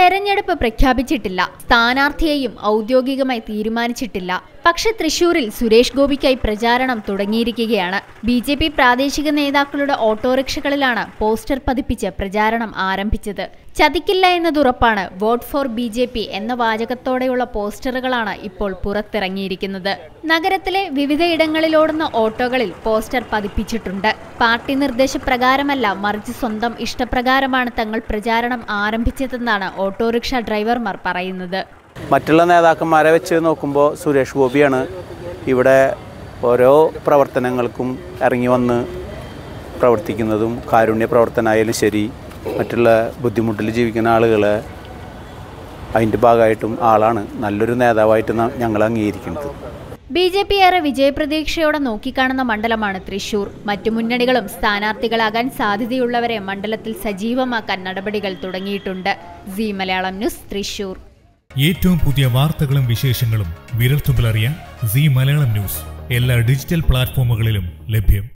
തെരഞ്ഞെടുപ്പ് പ്രഖ്യാപിച്ചിട്ടില്ല സ്ഥാനാർത്ഥിയെയും ഔദ്യോഗികമായി തീരുമാനിച്ചിട്ടില്ല പക്ഷെ തൃശൂരിൽ സുരേഷ് ഗോപിക്കായി പ്രചാരണം തുടങ്ങിയിരിക്കുകയാണ് ബി ജെ പി പ്രാദേശിക നേതാക്കളുടെ ഓട്ടോറിക്ഷകളിലാണ് പോസ്റ്റർ പതിപ്പിച്ച് പ്രചാരണം ആരംഭിച്ചത് ചതിക്കില്ല എന്നതുറപ്പാണ് vote for B J P എന്ന വാചകത്തോടെയുള്ള പോസ്റ്ററുകളാണ് ഇപ്പോൾ പുറത്തിറങ്ങിയിരിക്കുന്നത് നഗരത്തിലെ വിവിധയിടങ്ങളിലോടുന്ന ഓട്ടോകളിൽ പോസ്റ്റർ പതിപ്പിച്ചിട്ടുണ്ട് പാർട്ടി നിർദ്ദേശപ്രകാരമല്ല മറിച്ച് സ്വന്തം ഇഷ്ടപ്രകാരമാണ് തങ്ങൾ പ്രചാരണം ആരംഭിച്ചതെന്നാണ് ഓട്ടോറിക്ഷ ഡ്രൈവർമാർ പറയുന്നത് മറ്റുള്ള നേതാക്കന്മാരെ വെച്ച് നോക്കുമ്പോൾ സുരേഷ് ഗോപിയാണ് ഇവിടെ ഓരോ പ്രവർത്തനങ്ങൾക്കും ഇറങ്ങി വന്ന് പ്രവർത്തിക്കുന്നതും കാരുണ്യ പ്രവർത്തനമായാലും ശരി മറ്റുള്ള ബുദ്ധിമുട്ടിൽ ജീവിക്കുന്ന ആളുകളെ അതിൻ്റെ ഭാഗമായിട്ടും ആളാണ് നല്ലൊരു നേതാവായിട്ട് ന- ഞങ്ങൾ അംഗീകരിക്കുന്നത് ബി ജെ പി ഏറെ വിജയപ്രതീക്ഷയോടെ നോക്കിക്കാണുന്ന മണ്ഡലമാണ് തൃശൂർ മറ്റു മുന്നണികളും സ്ഥാനാർത്ഥികളാകാൻ സാധ്യതയുള്ളവരെ മണ്ഡലത്തിൽ സജീവമാക്കാൻ നടപടികൾ തുടങ്ങിയിട്ടുണ്ട് സി മലയാളം ന്യൂസ് തൃശൂർ ഏറ്റവും പുതിയ വാർത്തകളും വിശേഷങ്ങളും വിരൽത്തുമ്പിലറിയാൻ സി മലയാളം ന്യൂസ് എല്ലാ ഡിജിറ്റൽ പ്ലാറ്റ്ഫോമുകളിലും ലഭ്യം